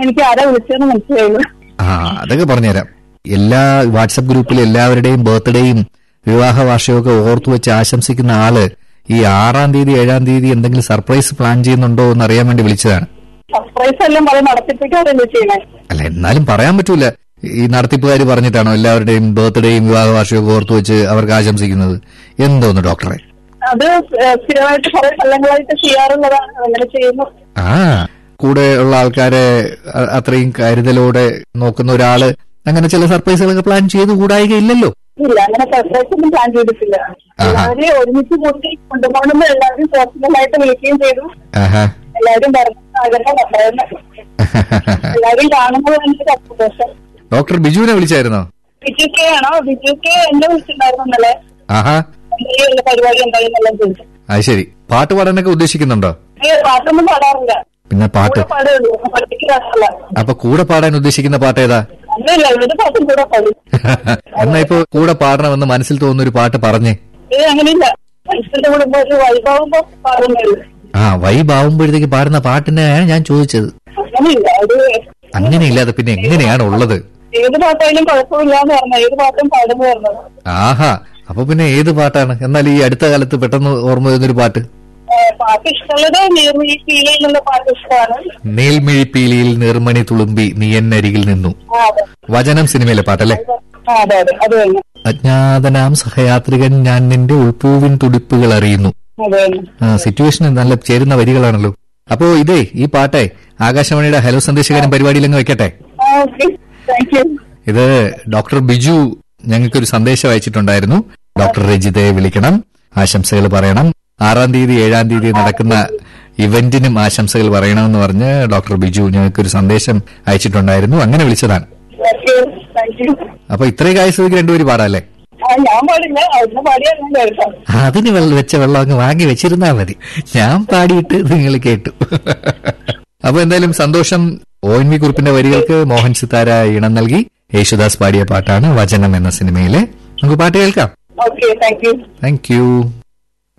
എനിക്ക് ആരാ വിളിച്ചതെന്ന് മനസ്സിലായില്ല ആ അതൊക്കെ പറഞ്ഞുതരാം എല്ലാ വാട്സപ്പ് ഗ്രൂപ്പിൽ എല്ലാവരുടെയും ബർത്ത്ഡേയും വിവാഹ വാർഷികമൊക്കെ ഓർത്തു വെച്ച് ആശംസിക്കുന്ന ആള് ഈ ആറാം തീയതി ഏഴാം തീയതി എന്തെങ്കിലും സർപ്രൈസ് പ്ലാൻ ചെയ്യുന്നുണ്ടോ എന്ന് അറിയാൻ വേണ്ടി വിളിച്ചതാണ് സർപ്രൈസ് എല്ലാം പറയും നടത്തിപ്പിക്കാറല്ലേ ചെയ്യണേ അല്ല എന്നാലും പറയാൻ പറ്റൂല ഈ നടത്തിപ്പുകാർ പറഞ്ഞിട്ടാണോ എല്ലാവരുടെയും ബർത്ത്ഡേയും വിവാഹ വാർഷികമൊക്കെ ഓർത്തു വെച്ച് അവർക്ക് ആശംസിക്കുന്നത് എന്തോന്ന് ഡോക്ടറെ അത് ഏഹ്, സ്ഥിരമായിട്ട് കുറെ കൊല്ലങ്ങളായിട്ട് ചെയ്യാറുള്ളതാണ് അങ്ങനെ ചെയ്യുന്നു ആ കൂടെ ഉള്ള ആൾക്കാരെ അ- അത്രയും കരുതലോടെ നോക്കുന്ന ഒരാള് അങ്ങനെ ചില സർപ്രൈസുകളൊക്കെ പ്ലാൻ ചെയ്ത് കൂടായികയില്ലല്ലോ ഇല്ല അങ്ങനെ സർപ്രൈസ് ഒന്നും പ്ലാൻ ചെയ്തിട്ടില്ല എല്ലാവരെയും ഒരുമിച്ച് കൂട്ടി കൊണ്ടുപോകണമെന്ന് എല്ലാവരും പേഴ്സണലായിട്ട് വിളിക്കുകയും ചെയ്തു ആഹാ എല്ലാവരും പറഞ്ഞു ആഗ്രഹം ഉണ്ടായിരുന്നു എല്ലാവരും കാണുമ്പോൾ എനിക്ക് സന്തോഷം ഡോക്ടർ ബിജുവിനെ വിളിച്ചായിരുന്നോ ബിജു കെ ആണോ ബിജു കെ എന്നെ വിളിച്ചിട്ടുണ്ടായിരുന്നു ഇന്നലെ ആഹാ എന്തെങ്കിലും പരിപാടി ഉണ്ടായിരുന്നെല്ലാം ചോദിച്ചു അത് ശരി പാട്ട് പാടാനൊക്കെ ഉദ്ദേശിക്കുന്നുണ്ടോ ഏ പാട്ടൊന്നും പാടാറില്ല പിന്നെ പാട്ട് കൂടെ പാടുള്ളൂ പഠിക്കാറില്ല അപ്പൊ കൂടെ പാടാൻ ഉദ്ദേശിക്കുന്ന പാട്ട് ഏതാ അങ്ങനെയല്ല ഏത് പാട്ടും കൂടെ പാടും എന്നാ ഇപ്പൊ കൂടെ പാടണമെന്ന് മനസ്സിൽ തോന്നുന്ന ഒരു പാട്ട് പറഞ്ഞേ ഏ അങ്ങനെയില്ല മനുഷ്യന്റെ കൂടെ ഇപ്പൊ ഒരു വൈഭവം പാടുന്നേ ഉള്ളൂ ആ വൈബാവുമ്പോഴത്തേക്ക് പാടുന്ന പാട്ടിനെയാണ് ഞാൻ ചോദിച്ചത് അങ്ങനെയില്ല ഒരു അങ്ങനെയില്ലാതെ പിന്നെ എങ്ങനെയാണ് ഉള്ളത് ഏത് പാട്ടായാലും കുഴപ്പമില്ല എന്ന് പറഞ്ഞു ഏത് പാട്ടും പാടുന്നു പറഞ്ഞത് ആഹാ അപ്പൊ പിന്നെ ഏത് പാട്ടാണ് എന്നാൽ ഈ അടുത്ത കാലത്ത് പെട്ടെന്ന് ഓർമ്മ വരുന്നൊരു പാട്ട് ഏ, പാട്ട് ഇഷ്ടമുള്ളത് നീർമീ ഫീലിംഗ് പാട്ട് ഇഷ്ടമാണ് നീൽമിഴിപ്പീലിയിൽ നിർമ്മണി തുളുമ്പി നീ എന്നരികിൽ നിന്നു ആ അതെ വചനം സിനിമയിലെ പാട്ടല്ലേ ആ അതെ അതെ അത് തന്നെ അജ്ഞാതനാം സഹയാത്രികൻ ഞാൻ നിന്റെ ഉൾപ്പൂവിൻ തുടിപ്പുകൾ അറിയുന്നു അത് തന്നെ ആ, സിറ്റുവേഷന് നല്ല ചേരുന്ന വരികളാണല്ലോ അപ്പോ ഇതേ ഈ പാട്ടെ ആകാശവാണിയുടെ ഹലോ സന്ദേശകാരൻ പരിപാടിയിലങ്ങ് വെക്കട്ടെ ആ ഓക്കെ താങ്ക് യു ഇത് ഡോക്ടർ ബിജു ഞങ്ങൾക്കൊരു സന്ദേശം അയച്ചിട്ടുണ്ടായിരുന്നു ഡോക്ടർ രജിതയെ വിളിക്കണം ആശംസകൾ പറയണം ആറാം തീയതി ഏഴാം തീയതി നടക്കുന്ന ഇവന്റിനും ആശംസകൾ പറയണമെന്ന് പറഞ്ഞ് ഡോക്ടർ ബിജു ഞങ്ങൾക്കൊരു സന്ദേശം അയച്ചിട്ടുണ്ടായിരുന്നു അങ്ങനെ വിളിച്ചതാണ് താങ്ക് യു താങ്ക് യു അപ്പൊ ഇത്രയും ആയുസക്ക് രണ്ടുപേര് പാടാല്ലേ ആ ഞാൻ പാടില്ല അവിടുന്ന് പാടിയാൽ ഞാൻ കേൾക്കാം അതിന് വെള്ളം വെച്ച വെള്ളം അങ്ങ് വാങ്ങി വെച്ചിരുന്നാ മതി ഞാൻ പാടിയിട്ട് നിങ്ങൾ കേട്ടു അപ്പൊ എന്തായാലും സന്തോഷം ഒ എൻ വി കുറിപ്പിന്റെ വരികൾക്ക് മോഹൻ സിത്താര ഈണം നൽകി യേശുദാസ് പാടിയ പാട്ടാണ് വചനം എന്ന സിനിമയിലെ നമുക്ക് പാട്ട് കേൾക്കാം okay thank you thank U